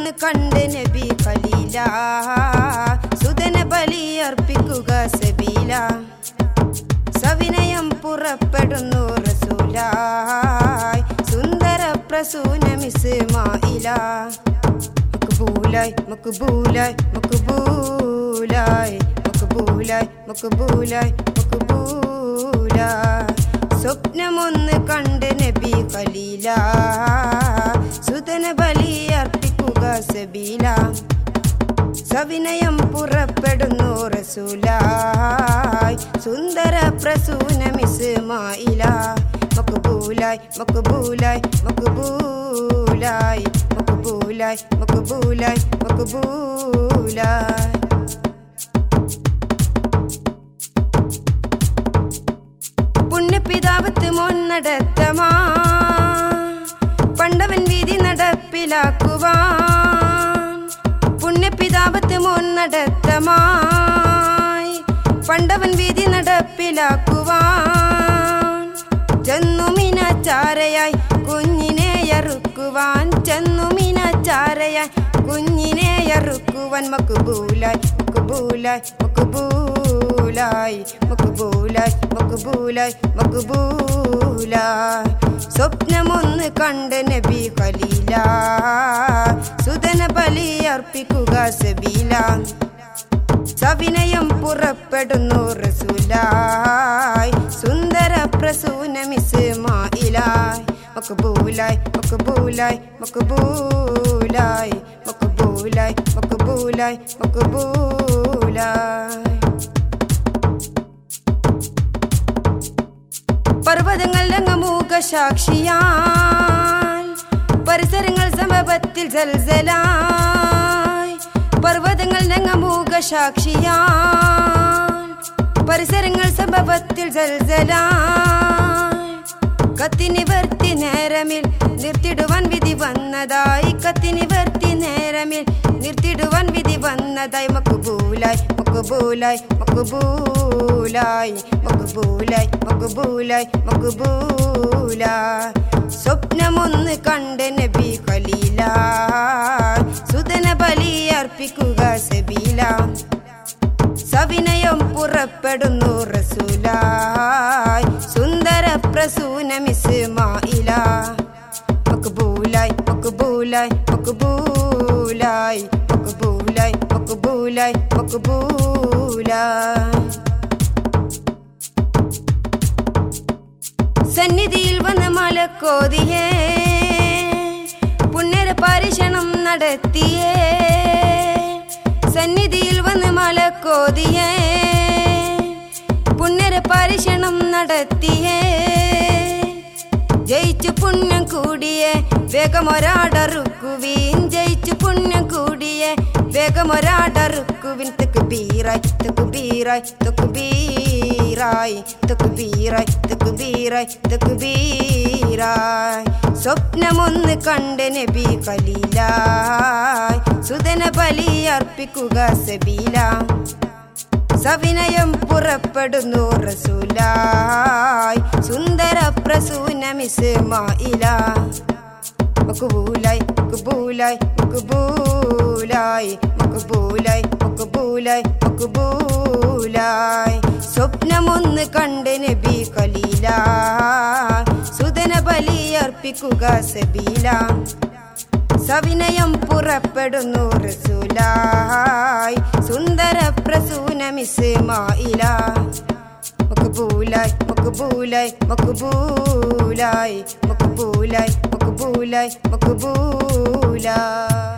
സ്വപ്നമൊന്ന് കണ്ട് നബി ഖലീല സുതന ബലിയർപ്പിക്കുക സബീല സവിനയം പുറപ്പെടുന്നു റസൂലായി സുന്ദര പ്രസൂനമിസ് മായില മക്ബൂലായി മക്ബൂലായി മക്ബൂലായി മക്ബൂലായി മക്ബൂലായി മക്ബൂലായി സ്വപ്നമൊന്ന് കണ്ട് നബി ഖലീല സുതന ബലിയർപ്പിക്കുക സബീല സവിനയം പുറപ്പെടുന്നു റസൂലായി സുന്ദര പ്രസൂനമിസ് മായില മക്ബൂലായി മക്ബൂലായി മക്ബൂലായി മക്ബൂലായി മക്ബൂലായി മക്ബൂലായി പുണ്യപിതാവത്ത് മോൻ നടത്തമാ പണ്ടവൻ വിധി നടപ്പിലാക്കുവാൻ പുണ്യപിതാവത്ത് മോൻ നടത്തമായി പണ്ടവൻ വിധി നടപ്പിലാക്കുവാൻ ചെന്നുമിനാചാരയായി കുഞ്ഞിനെ അറുക്കുവാൻ ചെന്നുമിനാചാരയായി കുഞ്ഞിനെ അറുക്കുവാൻ മക്ബൂലായി മക്ബൂലായി മക്ബൂലായി മക്ബൂലായി മക്ബൂലായി മക്ബൂലായി സ്വപ്നമൊന്ന് കണ്ട് നബി ഖലീല സുതന ബലി അർപ്പിക്കുക സബീല സവിനയം പുറപ്പെടുന്നു റസൂലായി സുന്ദര പ്രസൂനമിസ് മായിലായി മക്ബൂലായി മക്ബൂലായി മക്ബൂലായി മക്ബൂലായി മക്ബൂലായി മക്ബൂലായി പർവ്വതങ്ങൾ രംഗമൂക സാക്ഷിയാൽ പരിസരങ്ങൾ സമപത്തിൽ ജൽജലായി പർവ്വതങ്ങൾ രംഗമൂക സാക്ഷിയാൽ പരിസരങ്ങൾ സമപത്തിൽ ജൽജലായി കത്തിനിവർത്തി നേരമിൽ നിർത്തിടുവാൻ വിധി വന്നതായി കത്തിനിവർത്തി നേരമിൽ നിർത്തിടുവാൻ വിധി വന്നതായി മക്ബൂലായി മക്ബൂലായി മക്ബൂലായി മക്ബൂലായി മക്ബൂലായി മക്ബൂലായി സ്വപ്നമൊന്ന് കണ്ട് നബി ഖലീല സുതന ബലി അർപ്പിക്കുക സബീല സവിനയം പുറപ്പെടുന്നു റസൂലായി സുന്ദര പ്രസൂനമിസ് മായില മക്ബൂലായി മക്ബൂലായി മക്ബൂലായി മക്ബൂലായി മക്ബൂലായി മക്ബൂലായി സന്നിധിയിൽ വന്ന മലക്കോതിയേ പുണ്യര പരീക്ഷണം നടത്തിയേ സന്നിധിയിൽ വന്ന് മലക്കോതിയേ പുണ്യര പരീക്ഷണം നടത്തിയേ ജയിച്ചു പുണ്യം കൂടിയേ വേഗമൊരാടറുക്കുവീൻ ജയിച്ചു പുണ്യം കൂടിയേ വേഗമൊരാടറുക്കുവിൻ തെക്ക് ബീറായി തെക്ക് ബീറായി തെക്ക് ബീറായി തെക്ക് ബീറായി തെക്ക് ബീറായി തെക്ക് ബീറായി സ്വപ്നമൊന്ന് കണ്ട് നബി ഖലീലായി സുതന ബലി അർപ്പിക്കുക സബീല സവിനയം പുറപ്പെടുന്നു റസൂലായി സുന്ദര പ്രസൂനമിസ് മായില മക്ബൂലായി മക്ബൂലായി മക്ബൂലായി മക്ബൂലായി മക്ബൂലായി മക്ബൂലായി സ്വപ്നമൊന്ന് കണ്ട് നബി ഖലീല സുതന ബലി അർപ്പിക്കുക സബീല സവിനയം പുറപ്പെടുന്നു റസൂലായി സുന്ദര പ്രസൂനമിസ് മായില മക്ബൂലായി മക്ബൂലായി മക്ബൂലായി മക്ബൂലായി മക്ബൂലായി മക്ബൂലായി